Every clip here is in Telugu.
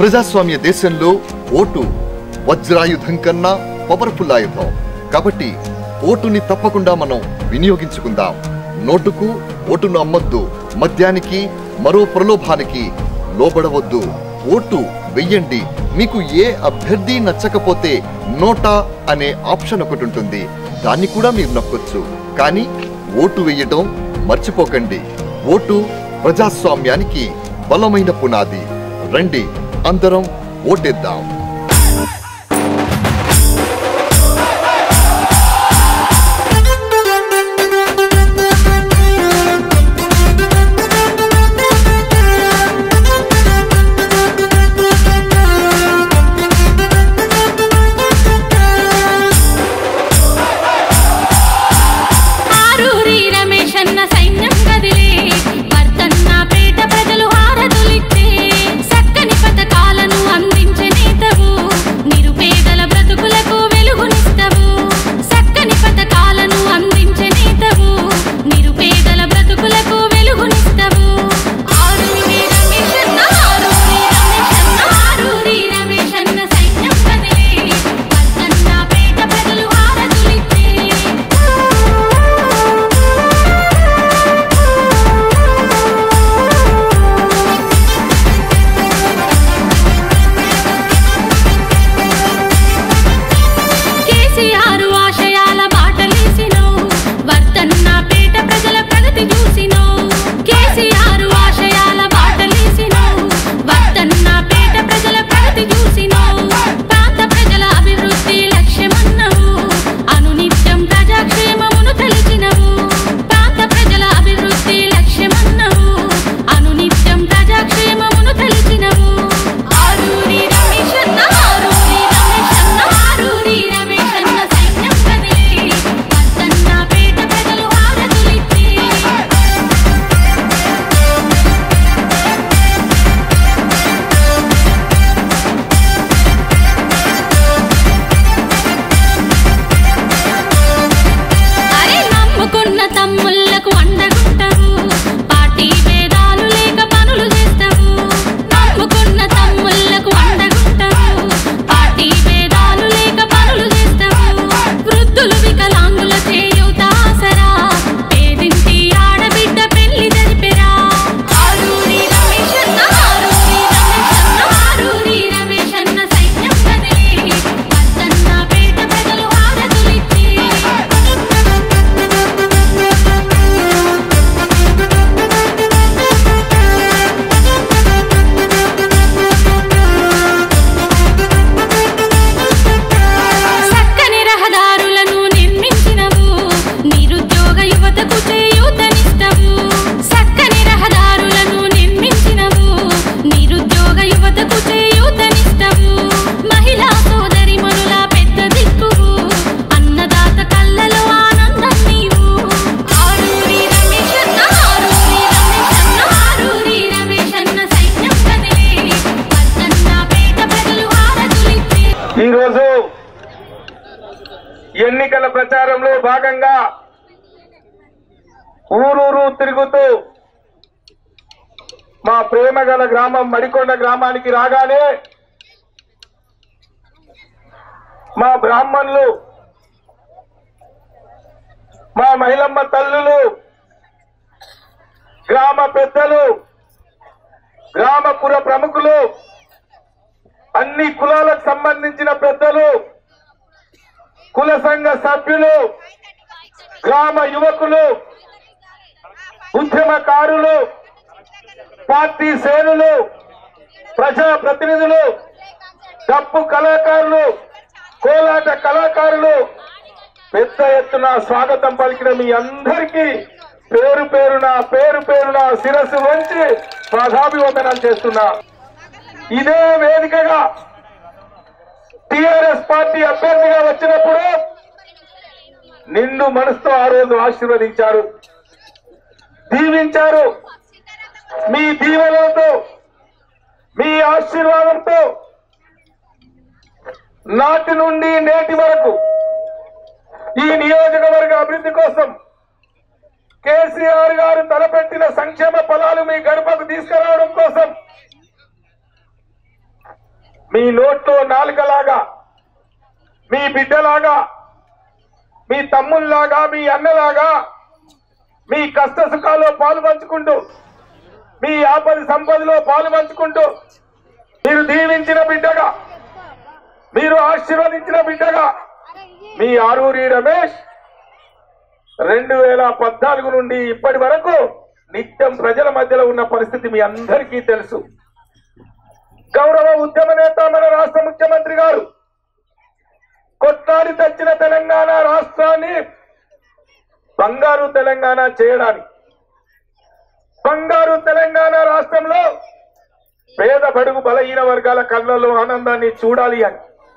ప్రజాస్వామ్య దేశంలో ఓటు వజ్రాయుధం కన్నా పవర్ఫుల్ ఆయుధం కాబట్టి ఓటుని తప్పకుండా మనం వినియోగించుకుందాం నోటుకు ఓటును అమ్మొద్దు మద్యానికి మరో ప్రలోభానికి లోబడవద్దు ఓటు వెయ్యండి మీకు ఏ అభ్యర్థి నచ్చకపోతే నోటా అనే ఆప్షన్ ఒకటి ఉంటుంది దాన్ని కూడా మీరు నొక్కొచ్చు కానీ ఓటు వేయడం మర్చిపోకండి ఓటు ప్రజాస్వామ్యానికి బలమైన పునాది రండి అందరం ఓటేద్దాం ఆరూరి రమేశన్న సైన్యం కదిలే వర్తన్న పేట ప్రజలు హారతులిచ్చే చక్కని పథకాలను అందించే నేతవు నిరుపేదల బ్రతుకులకు వెలుగునిస్తవు చక్కని పథకాలను అందించే నేతవు నిరుపేదల బ్రతుకులకు వెలుగునిస్తవు ఆరూరి రమేశన్న ఆరూరి రమేశన్న ఆరూరి రమేశన్న సైన్యం కదిలే వర్తన్న పేట ప్రజలు హారతులిచ్చే కేసీఆర్ ఆశయాల బాటలేసినవు వర్తన్న పేట ప్రజల ప్రగతి చూసినవు కేసీఆర్ ఆశయాల బాటలేసినవు వర్తన్న పేట ప్రజల ప్రగతి చూసినవు ప్రాంత ప్రజల అభివృద్ధి లక్ష్యమన్నవు అనునిత్యం ప్రజాక్షేమమును తెలిసినవు ప్రాంత ప్రజల అభివృద్ధి లక్ష్యమన్నవు అనునిత్యం ప్రజాక్షేమమును తెలిసినవు ఆరూరి రమేశన్న ఆరూరి రమేశన్న ఆరూరి రమేశన్న సైన్యం కదిలే వర్తన్న పేట ప్రజలు హారతులిచ్చే అరే నమ్ముకున్న తమ్ముళ్లకు అండగుంటావు పార్టీ భేదాలు లేక పనులు చేస్తావు నమ్ముకున్న తమ్ముళ్లకు అండగుంటావు పార్టీ భేదాలు లేక పనులు చేస్తావు వృద్ధులు వికలాంగుల చేయూత ఆసరా పేదింటి ఆడబిడ్డ పెళ్లి జరిపెరా ఆరూరి రమేశన్న ఆరూరి రమేశన్న ఆరూరి రమేశన్న సైన్యం కదిలే వర్తన్న పేట ప్రజలు హారతులిచ్చే చక్కని రహదారులను నిర్మించినవు నిరుద్యోగ యువతకు చేయూతనిస్తవు చక్కని రహదారులను నిర్మించినవు నిరుద్యోగ యువతకు చేయూతనిస్తవు మహిళా సోదరి మనుల పెద్ద దిక్కువు అన్నదాత కళ్ళలో ఆనందం నీవు ఆరూరి రమేశన్న ఆరూరి రమేశన్న ఆరూరి రమేశన్న సైన్యం కదిలే వర్తన్న పేట ప్రజలు హారతులిచ్చే ఈరోజు ఎన్నికల ప్రచారంలో భాగంగా ఊరూరు తిరుగుతూ మా ప్రేమగల గ్రామం మడికొండ గ్రామానికి రాగానే మా బ్రాహ్మణులు మా మహిళమ్మ తల్లులు గ్రామ పెద్దలు గ్రామపుర ప్రముఖులు అన్ని కులాలకు సంబంధించిన పెద్దలు కుల సంఘ సభ్యులు గ్రామ యువకులు ఉద్యమకారులు పార్టీ శ్రేణులు ప్రజా ప్రతినిధులు డప్పు కళాకారులు కోలాట కళాకారులు పెద్ద ఎత్తున స్వాగతం పలికిన మీ అందరికీ పేరు పేరున పేరు పేరున శిరస్సు వంచి పాదాభివందనాలు చేస్తున్నా ఇదే వేదికగా టిఆర్ఎస్ పార్టీ అభ్యర్థిగా వచ్చినప్పుడు నిండు మనసుతో ఆ రోజు ఆశీర్వదించారు దీవించారు మీ దీవెనలతో మీ ఆశీర్వాదంతో నాటి నుండి నేటి వరకు ఈ నియోజకవర్గ అభివృద్ధి కోసం కేసీఆర్ గారు తలపెట్టిన సంక్షేమ ఫలాలు మీ గడపకు తీసుకురావడం కోసం మీ నోట్లో నాలుకలాగా మీ బిడ్డలాగా మీ తమ్ముల్లాగా మీ అన్నలాగా మీ కష్ట సుఖాల్లో పాలు పంచుకుంటూ మీ ఆపది సంపదలో పాలు పంచుకుంటూ మీరు దీవించిన బిడ్డగా మీరు ఆశీర్వదించిన బిడ్డగా మీ ఆరూరి రమేష్ రెండు వేల పద్నాలుగు నుండి ఇప్పటి వరకు నిత్యం ప్రజల మధ్యలో ఉన్న పరిస్థితి మీ అందరికీ తెలుసు గౌరవ ఉద్యమ నేత మన రాష్ట్ర ముఖ్యమంత్రి గారు కొట్లాడి తెచ్చిన తెలంగాణ రాష్ట్రాన్ని బంగారు తెలంగాణ చేయడానికి బంగారు తెలంగాణ రాష్ట్రంలో పేద బడుగు బలహీన వర్గాల కళ్ళలో ఆనందాన్ని చూడాలి అని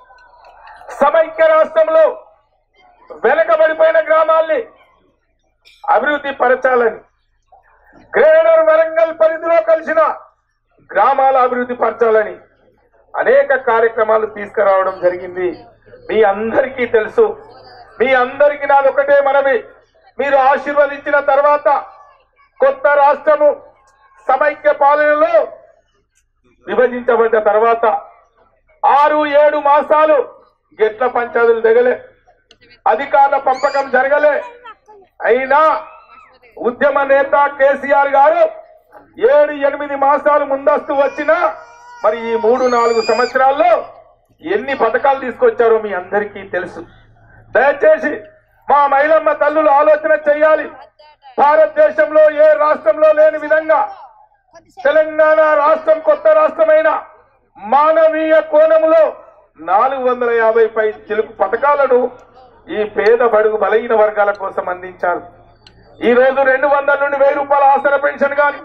సమైక్య రాష్ట్రంలో వెనకబడిపోయిన గ్రామాల్ని అభివృద్ధి పరచాలని గ్రేటర్ వరంగల్ పరిధిలో కలిసిన గ్రామాల అభివృద్ధి పరచాలని అనేక కార్యక్రమాలు తీసుకురావడం జరిగింది మీ అందరికీ తెలుసు మీ అందరికీ నాదొకటే మనవి మీరు ఆశీర్వదించిన తర్వాత కొత్త రాష్ట్రము సమైక్య పాలనలో విభజించబడ్డ తర్వాత ఆరు ఏడు మాసాలు గెట్ల పంచాయతీలు దిగలే అధికారుల పంపకం జరగలే అయినా ఉద్యమ నేత కేసీఆర్ గారు ఏడు ఎనిమిది మాసాలు ముందస్తు వచ్చినా మరి ఈ మూడు నాలుగు సంవత్సరాల్లో ఎన్ని పథకాలు తీసుకొచ్చారో మీ అందరికీ తెలుసు దయచేసి మా మహిళమ్మ తల్లులు ఆలోచన చేయాలి భారతదేశంలో ఏ రాష్ట్రంలో లేని విధంగా తెలంగాణ రాష్ట్రం కొత్త రాష్ట్రమైన మానవీయ కోణంలో నాలుగు వందల యాభై పై చిలుకు పథకాలను ఈ పేద బడుగు బలహీన వర్గాల కోసం అందించారు ఈ రోజు రెండు వందల నుండి వెయ్యి రూపాయల ఆసన పెన్షన్ గాని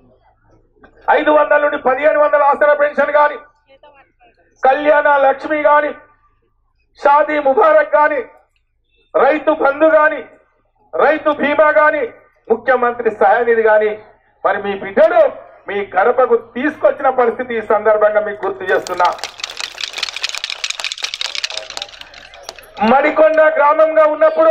ఐదు వందల నుండి పదిహేను వందల ఆసన పెన్షన్ గాని కళ్యాణ లక్ష్మి గాని షాదీ ముబారక్ గాని రైతు బంధు గాని రైతు బీమా గాని ముఖ్యమంత్రి సహాయనిధి గాని మరి మీ బిడ్డను మీ గడపకు తీసుకొచ్చిన పరిస్థితి ఈ సందర్భంగా మీకు గుర్తు చేస్తున్నా మడికొండ గ్రామంగా ఉన్నప్పుడు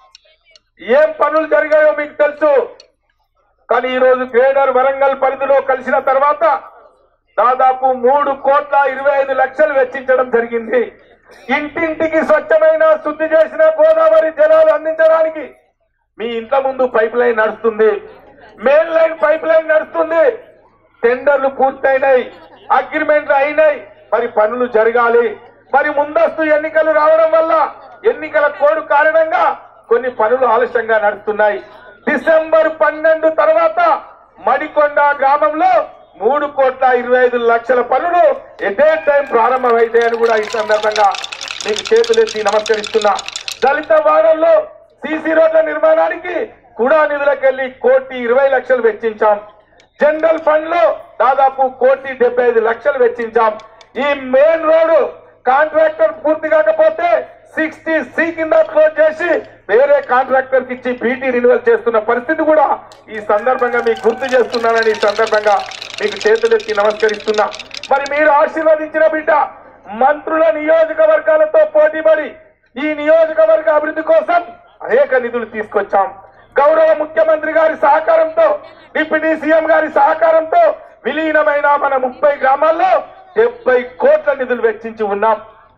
ఏం పనులు జరిగాయో మీకు తెలుసు కానీ ఈ రోజు గ్రేటర్ వరంగల్ పరిధిలో కలిసిన తర్వాత దాదాపు మూడు కోట్ల ఇరవై ఐదు లక్షలు వెచ్చించడం జరిగింది ఇంటింటికి స్వచ్ఛమైన శుద్ధి చేసిన గోదావరి జలాలు అందించడానికి మీ ఇంట్ల ముందు పైప్ లైన్ నడుస్తుంది మెయిన్ లైన్ పైప్ లైన్ నడుస్తుంది టెండర్లు పూర్తయినాయి అగ్రిమెంట్లు అయినాయి మరి పనులు జరగాలి మరి ముందస్తు ఎన్నికలు రావడం వల్ల ఎన్నికల కోడ్ కారణంగా కొన్ని పనులు ఆలస్యంగా నడుస్తున్నాయి డిసెంబర్ పన్నెండు తర్వాత మడికొండ గ్రామంలో మూడు కోట్ల ఇరవై ఐదు లక్షల పనులు ఎట్ ఏ టైం ప్రారంభమైతాయని కూడా ఈ సందర్భంగా మీకు చేతులెత్తి నమస్కరిస్తున్నా దళిత వాడల్లో సీసీ రోడ్ల నిర్మాణానికి కూడా నిధులకెళ్లి కోటి ఇరవై లక్షలు వెచ్చించాం జనరల్ ఫండ్ లో దాదాపు కోటి డెబ్బై ఐదు లక్షలు వెచ్చించాం ఈ మెయిన్ రోడ్డు కాంట్రాక్టర్ పూర్తి కాకపోతే సిక్స్టీ సి కింద క్లోజ్ చేసి వేరే కాంట్రాక్టర్ కి ఇచ్చి బీటీ రినివల్ చేస్తున్న పరిస్థితి కూడా ఈ సందర్భంగా మీకు గుర్తు చేస్తున్నానని ఈ సందర్భంగా మీకు చేతులెత్తి నమస్కరిస్తున్నా మరి మీరు ఆశీర్వదించిన బిడ్డ మంత్రుల నియోజకవర్గాలతో పోటీపడి ఈ నియోజకవర్గ అభివృద్ధి కోసం అనేక నిధులు తీసుకొచ్చాం గౌరవ ముఖ్యమంత్రి గారి సహకారంతో డిప్యూటీ సీఎం గారి సహకారంతో విలీనమైన మన ముప్పై గ్రామాల్లో డెబ్బై కోట్ల నిధులు వెచ్చించి ఉన్నాం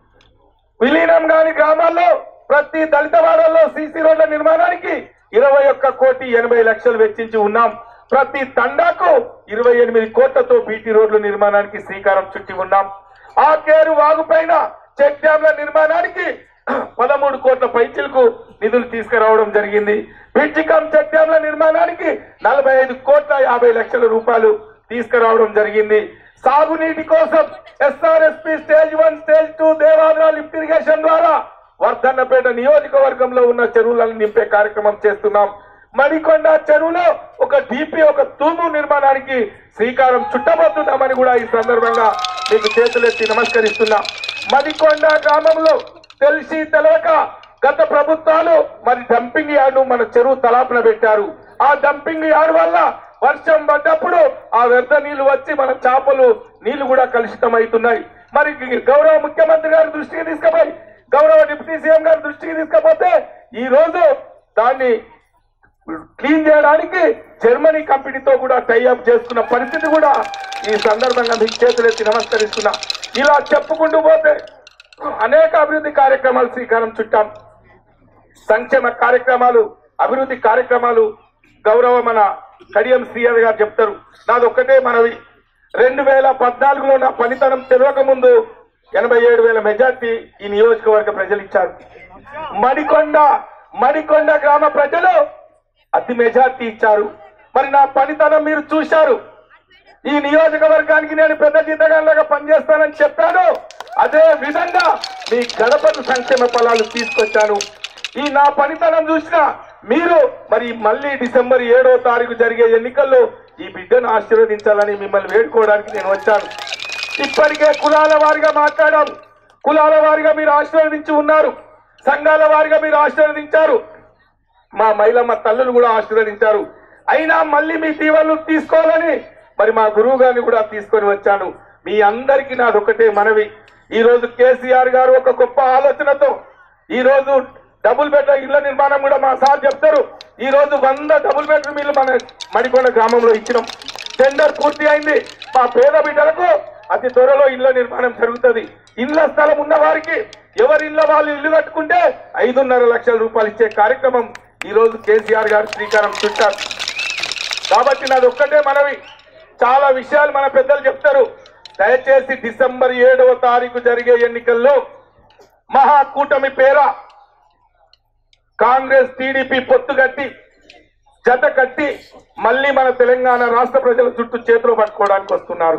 విలీనం కాని గ్రామాల్లో ప్రతి దళిత వాడల్లో సీసీ రోడ్ల నిర్మాణానికి ఇరవై ఒక్క కోటి ఎనభై లక్షలు వెచ్చించి ఉన్నాం ప్రతి తండాకు ఇరవై ఎనిమిది కోట్లతో బీటీ రోడ్ల నిర్మాణానికి శ్రీకారం చుట్టి ఉన్నాం ఆ కేరు వాగుపైన చెక్ డ్యాంల నిర్మాణానికి పదమూడు కోట్ల పైచిలకు నిధులు తీసుకురావడం జరిగింది బ్రిడ్జి కమ్ చెక్ డ్యాంల నిర్మాణానికి నలభై ఐదు కోట్ల యాభై లక్షల రూపాయలు తీసుకురావడం జరిగింది సాగునీటి కోసం SRSP stage one stage two దేవాద్ర లిఫ్ట్ ఇరిగేషన్ ద్వారా వర్ధన్నపేట నియోజకవర్గంలో ఉన్న చెరువులను నింపే కార్యక్రమం చేస్తున్నాం మడికొండ చెరువులో ఒక డిపి ఒక తూము నిర్మాణానికి శ్రీకారం చుట్టబోతున్నామని కూడా ఈ సందర్భంగా మీకు చేతులెత్తి నమస్కరిస్తున్నా మడికొండ గ్రామంలో తెలిసి తెలవక గత ప్రభుత్వాలు మరి డంపింగ్ యార్డు మన చెరువు తలాపున పెట్టారు ఆ డంపింగ్ యార్డ్ వల్ల వర్షం పడ్డప్పుడు ఆ వ్యర్థ నీళ్లు వచ్చి మన చేపలు నీళ్లు కూడా కలుషితం అవుతున్నాయి మరి గౌరవ ముఖ్యమంత్రి గారి దృష్టికి తీసుకుపోయి గౌరవ డిప్యూటీ సీఎం గారి దృష్టికి తీసుకపోతే ఈ రోజు దాన్ని క్లీన్ చేయడానికి జర్మనీ కంపెనీతో కూడా టైఅప్ చేసుకున్న పరిస్థితి కూడా ఈ సందర్భంగా మీకు చేతులెత్తి నమస్కరిస్తున్నా ఇలా చెప్పుకుంటూ పోతే అనేక అభివృద్ధి కార్యక్రమాలు శ్రీకారం చుట్టాం సంక్షేమ కార్యక్రమాలు అభివృద్ధి కార్యక్రమాలు గౌరవ మన కడియం శ్రీయర్ గారు చెప్తారు నాది ఒక్కటే మనవి రెండు వేల పద్నాలుగులో నా పనితనం తెలియక ముందు ఎనభై ఏడు వేల మెజార్టీ ఈ నియోజకవర్గ ప్రజలు ఇచ్చారు మడికొండ మడికొండ గ్రామ ప్రజలు అతి మెజార్టీ ఇచ్చారు మరి నా పనితనం మీరు చూశారు ఈ నియోజకవర్గానికి నేను పెద్ద జీతగాళ్ళగా పనిచేస్తానని చెప్పాను అదే విధంగా మీ గడపకు సంక్షేమ ఫలాలు తీసుకొచ్చాను ఈ నా పనితనం చూసిన మీరు మరి మళ్ళీ డిసెంబర్ ఏడో తారీఖు జరిగే ఎన్నికల్లో ఈ బిడ్డను ఆశీర్వదించాలని మిమ్మల్ని వేడుకోవడానికి నేను వచ్చాను ఇప్పటికే కులాల వారిగా మాట్లాడాం కులాల వారిగా మీరు ఆశీర్వదించి ఉన్నారు సంఘాల వారిగా మీరు ఆశీర్వదించారు మా మహిళమ్మ తల్లులు కూడా ఆశీర్వదించారు అయినా మళ్ళీ మీ దీవెనలు తీసుకోవాలని మరి మా గురువు గారిని కూడా తీసుకొని వచ్చాను మీ అందరికీ నాది ఒకటే మనవి ఈ రోజు కేసీఆర్ గారు ఒక గొప్ప ఆలోచనతో ఈ రోజు డబుల్ బెడ్రూమ్ ఇళ్ల నిర్మాణం కూడా మా సార్ చెప్తారు ఈ రోజు వంద డబుల్ బెడ్రూమ్ ఇల్లు మన మడికొండ గ్రామంలో ఇచ్చినాం టెండర్ పూర్తి అయింది మా పేద బిడ్డలకు అతి త్వరలో ఇళ్ల నిర్మాణం జరుగుతుంది ఇళ్ల స్థలం ఉన్న వారికి ఎవరి ఇళ్ల వాళ్ళు ఇల్లు కట్టుకుంటే ఐదున్నర లక్షల రూపాయలు ఇచ్చే కార్యక్రమం ఈ రోజు కేసీఆర్ గారు శ్రీకారం చుట్టారు కాబట్టి నాది ఒక్కటే మనవి చాలా విషయాలు మన పెద్దలు చెప్తారు దయచేసి డిసెంబర్ ఏడవ తారీఖు జరిగే ఎన్నికల్లో మహాకూటమి పేర కాంగ్రెస్ టీడీపీ పొత్తు కట్టి జత కట్టి మళ్ళీ మన తెలంగాణ రాష్ట్ర ప్రజల చుట్టూ చేతులు పట్టుకోవడానికి వస్తున్నారు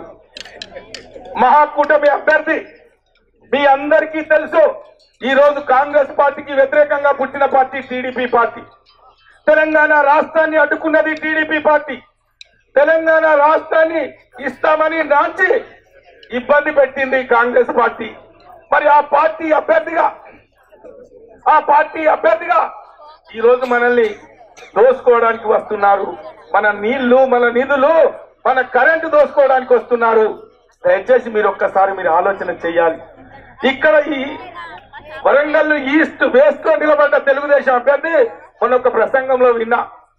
మహాకూటమి అభ్యర్థి మీ అందరికీ తెలుసు ఈ రోజు కాంగ్రెస్ పార్టీకి వ్యతిరేకంగా పుట్టిన పార్టీ టీడీపీ పార్టీ తెలంగాణ రాష్ట్రాన్ని అడ్డుకున్నది టీడీపీ పార్టీ తెలంగాణ రాష్ట్రాన్ని ఇస్తామని నాంచి ఇబ్బంది పెట్టింది కాంగ్రెస్ పార్టీ మరి ఆ పార్టీ అభ్యర్థిగా ఆ పార్టీ అభ్యర్థిగా ఈ రోజు మనల్ని దోసుకోవడానికి వస్తున్నారు మన నీళ్లు మన నిధులు మన కరెంటు దోసుకోవడానికి వస్తున్నారు దయచేసి మీరు ఒక్కసారి మీరు ఆలోచన చేయాలి ఇక్కడ ఈ వరంగల్ ఈస్ట్ వేస్ట్ లో నిలబడ్డ తెలుగుదేశం అభ్యర్థి మొన్న ఒక ప్రసంగంలో విన్నా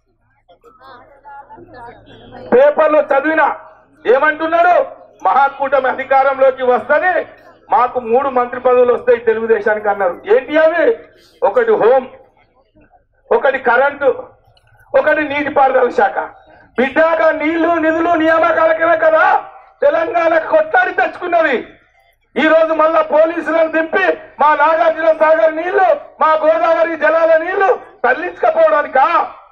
పేపర్లో చదివిన ఏమంటున్నాడు మహాకూటమి అధికారంలోకి వస్తేనే మాకు మూడు మంత్రి పదవులు వస్తాయి తెలుగుదేశానికి అన్నారు ఏంటి అవి ఒకటి హోం ఒకటి కరెంటు ఒకటి నీటిపారుదల శాఖ బిడ్డాగా నీళ్లు నిధులు నియామకాలకే కదా తెలంగాణ కొట్లాడి తెచ్చుకున్నది ఈ రోజు మళ్ళా పోలీసులను దింపి మా నాగార్జున సాగర్ నీళ్లు మా గోదావరి జలాల నీళ్లు తరలించకపోవడానికా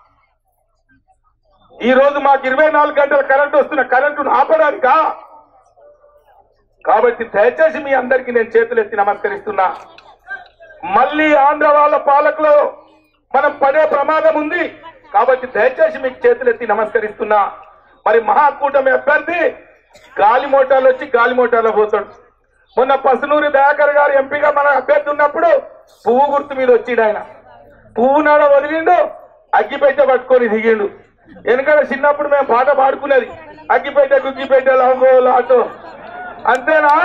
ఈ రోజు మాకు ఇరవై నాలుగు గంటల కరెంటు వస్తున్న కరెంటును ఆపడానికా కాబట్టి దయచేసి మీ అందరికీ నేను చేతులెత్తి నమస్కరిస్తున్నా మళ్ళీ ఆంధ్ర వాళ్ళ పాలకులో మనం పడే ప్రమాదం ఉంది కాబట్టి దయచేసి మీకు చేతులెత్తి నమస్కరిస్తున్నా మరి మహాకూటమి అభ్యర్థి గాలి మోటార్లు వచ్చి గాలి మోటార్లో పోతాడు మొన్న పసునూరి దయాకర్ గారు ఎంపీగా మన అభ్యర్థి ఉన్నప్పుడు పువ్వు గుర్తు మీద వచ్చిండు ఆయన పువ్వు నాడ వదిలిండు అగ్గిపెట్టె పట్టుకొని దిగిండు వెనకాల చిన్నప్పుడు మేము పాట పాడుకునేది అగ్గిపెట్టె గుగ్గిపెట్టె లాగో లాటో అంతేనా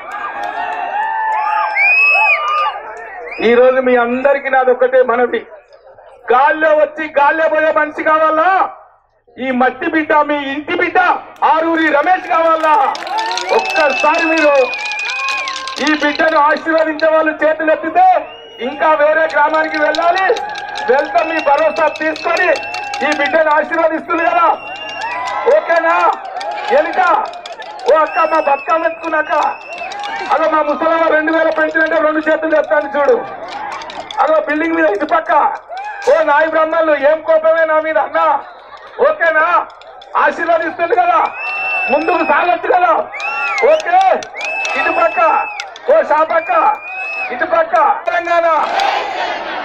ఈ రోజు మీ అందరికి నాది ఒకటే మనవి గాల్లో వచ్చి గాల్లో పోయే మనిషి కావాలా ఈ మట్టి బిడ్డ మీ ఇంటి బిడ్డ ఆరూరి రమేష్ కావాలా ఒక్కసారి మీరు ఈ బిడ్డను ఆశీర్వదించే వాళ్ళు చేతులు ఎత్తితే ఇంకా వేరే గ్రామానికి వెళ్ళాలి వెళ్తే మీ భరోసా తీసుకొని ఈ బిడ్డను ఆశీర్వదిస్తుంది కదా ఓకేనా ఎనుక ఓ అక్క మా బతుకమ్మ ఎత్తుకున్నాక అదో మా ముసలమ్మ రెండు వేల పెంచినంటే రెండు చేతులు చెప్తాను చూడు అదో బిల్డింగ్ మీద ఇటు పక్క ఓ నాయి బ్రహ్మలు ఏం కోపమే నా మీద అన్నా ఓకేనా ఆశీర్వదిస్తుంది కదా ముందుకు సాగొచ్చు కదా ఓకే ఇటు పక్క ఓ షాపక్క ఇటు పక్క తెలంగాణ